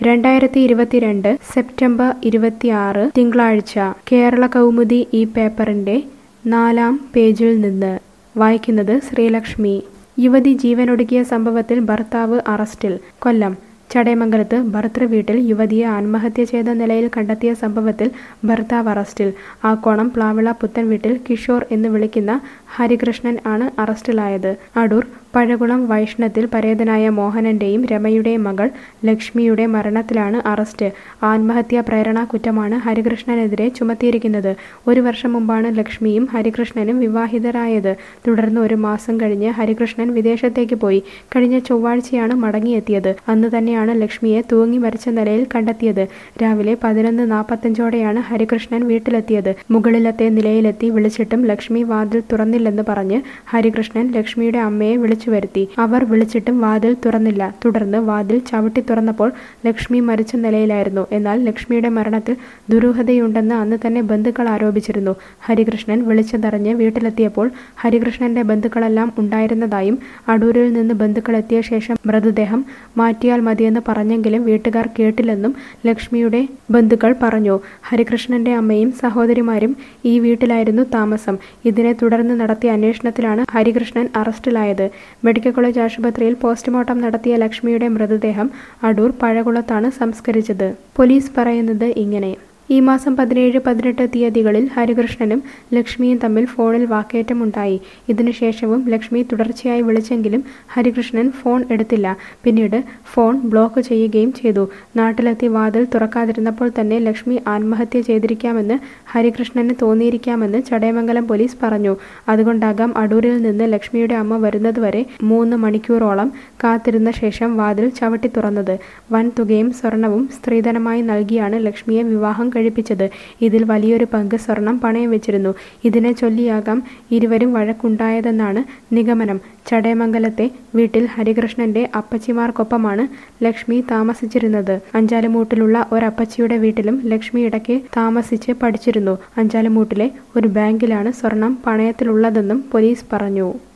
രണ്ടായിരത്തി ഇരുപത്തിരണ്ട് സെപ്റ്റംബർ ഇരുപത്തിയാറ് തിങ്കളാഴ്ച കേരള കൗമുദി ഈ പേപ്പറിന്റെ നാലാം പേജിൽ നിന്ന് വായിക്കുന്നത് ശ്രീലക്ഷ്മി യുവതി ജീവനൊടുക്കിയ സംഭവത്തിൽ ഭർത്താവ് അറസ്റ്റിൽ കൊല്ലം ചടയമംഗലത്ത് ഭർത്തൃ വീട്ടിൽ യുവതിയെ ആത്മഹത്യ ചെയ്ത നിലയിൽ കണ്ടെത്തിയ സംഭവത്തിൽ ഭർത്താവ് അറസ്റ്റിൽ ആക്കോണം പ്ലാവിള പുത്തൻ വീട്ടിൽ കിഷോർ എന്ന് വിളിക്കുന്ന ഹരികൃഷ്ണൻ ആണ് അറസ്റ്റിലായത് അടൂർ പഴകുളം വൈഷ്ണത്തിൽ പരേതനായ മോഹനന്റെയും രമയുടെയും മകൾ ലക്ഷ്മിയുടെ മരണത്തിലാണ് അറസ്റ്റ് ആത്മഹത്യാ പ്രേരണ കുറ്റമാണ് ഹരികൃഷ്ണനെതിരെ ചുമത്തിയിരിക്കുന്നത് ഒരു വർഷം മുമ്പാണ് ലക്ഷ്മിയും ഹരികൃഷ്ണനും വിവാഹിതരായത് തുടർന്ന് ഒരു മാസം കഴിഞ്ഞ് ഹരികൃഷ്ണൻ വിദേശത്തേക്ക് പോയി കഴിഞ്ഞ ചൊവ്വാഴ്ചയാണ് മടങ്ങിയെത്തിയത് അന്ന് തന്നെയാണ് ലക്ഷ്മിയെ തൂങ്ങി മരിച്ച നിലയിൽ കണ്ടെത്തിയത് രാവിലെ പതിനൊന്ന് നാൽപ്പത്തഞ്ചോടെയാണ് ഹരികൃഷ്ണൻ വീട്ടിലെത്തിയത് മുകളിലത്തെ നിലയിലെത്തി വിളിച്ചിട്ടും ലക്ഷ്മി വാതിൽ തുറന്നില്ലെന്ന് പറഞ്ഞ് ഹരികൃഷ്ണൻ ലക്ഷ്മിയുടെ അമ്മയെ വിളിച്ചു വരുത്തി അവർ വിളിച്ചിട്ടും വാതിൽ തുറന്നില്ല തുടർന്ന് വാതിൽ ചവിട്ടി തുറന്നപ്പോൾ ലക്ഷ്മി മരിച്ച നിലയിലായിരുന്നു എന്നാൽ ലക്ഷ്മിയുടെ മരണത്തിൽ ദുരൂഹതയുണ്ടെന്ന് അന്ന് തന്നെ ബന്ധുക്കൾ ആരോപിച്ചിരുന്നു ഹരികൃഷ്ണൻ വിളിച്ചതറിഞ്ഞ് വീട്ടിലെത്തിയപ്പോൾ ഹരികൃഷ്ണന്റെ ബന്ധുക്കളെല്ലാം ഉണ്ടായിരുന്നതായും അടൂരിൽ നിന്ന് ബന്ധുക്കൾ എത്തിയ ശേഷം മൃതദേഹം മാറ്റിയാൽ മതിയെന്ന് പറഞ്ഞെങ്കിലും വീട്ടുകാർ കേട്ടില്ലെന്നും ലക്ഷ്മിയുടെ ബന്ധുക്കൾ പറഞ്ഞു ഹരികൃഷ്ണന്റെ അമ്മയും സഹോദരിമാരും ഈ വീട്ടിലായിരുന്നു താമസം ഇതിനെ തുടർന്ന് നടത്തിയ അന്വേഷണത്തിലാണ് ഹരികൃഷ്ണൻ അറസ്റ്റിലായത് മെഡിക്കൽ കോളേജ് ആശുപത്രിയിൽ പോസ്റ്റ്മോർട്ടം നടത്തിയ ലക്ഷ്മിയുടെ മൃതദേഹം അടൂർ പഴകുളത്താണ് സംസ്കരിച്ചത് പോലീസ് പറയുന്നത് ഇങ്ങനെ ഈ മാസം പതിനേഴ് പതിനെട്ട് തീയതികളിൽ ഹരികൃഷ്ണനും ലക്ഷ്മിയും തമ്മിൽ ഫോണിൽ വാക്കേറ്റമുണ്ടായി ഇതിനുശേഷവും ലക്ഷ്മി തുടർച്ചയായി വിളിച്ചെങ്കിലും ഹരികൃഷ്ണൻ ഫോൺ എടുത്തില്ല പിന്നീട് ഫോൺ ബ്ലോക്ക് ചെയ്യുകയും ചെയ്തു നാട്ടിലെത്തി വാതിൽ തുറക്കാതിരുന്നപ്പോൾ തന്നെ ലക്ഷ്മി ആത്മഹത്യ ചെയ്തിരിക്കാമെന്ന് ഹരികൃഷ്ണന് തോന്നിയിരിക്കാമെന്ന് ചടയമംഗലം പോലീസ് പറഞ്ഞു അതുകൊണ്ടാകാം അടൂരിൽ നിന്ന് ലക്ഷ്മിയുടെ അമ്മ വരുന്നതുവരെ മൂന്ന് മണിക്കൂറോളം കാത്തിരുന്ന ശേഷം വാതിൽ ചവിട്ടി തുറന്നത് വൻ തുകയും സ്വർണവും സ്ത്രീധനമായി നൽകിയാണ് ലക്ഷ്മിയെ വിവാഹം കഴിപ്പിച്ചത് ഇതിൽ വലിയൊരു പങ്ക് സ്വർണം പണയം വെച്ചിരുന്നു ഇതിനെ ചൊല്ലിയാകാം ഇരുവരും വഴക്കുണ്ടായതെന്നാണ് നിഗമനം ചടയമംഗലത്തെ വീട്ടിൽ ഹരികൃഷ്ണന്റെ അപ്പച്ചിമാർക്കൊപ്പമാണ് ലക്ഷ്മി താമസിച്ചിരുന്നത് അഞ്ചാലുമൂട്ടിലുള്ള ഒരപ്പച്ചിയുടെ വീട്ടിലും ലക്ഷ്മി ഇടയ്ക്ക് താമസിച്ച് പഠിച്ചിരുന്നു അഞ്ചാലുമൂട്ടിലെ ഒരു ബാങ്കിലാണ് സ്വർണം പണയത്തിലുള്ളതെന്നും പോലീസ് പറഞ്ഞു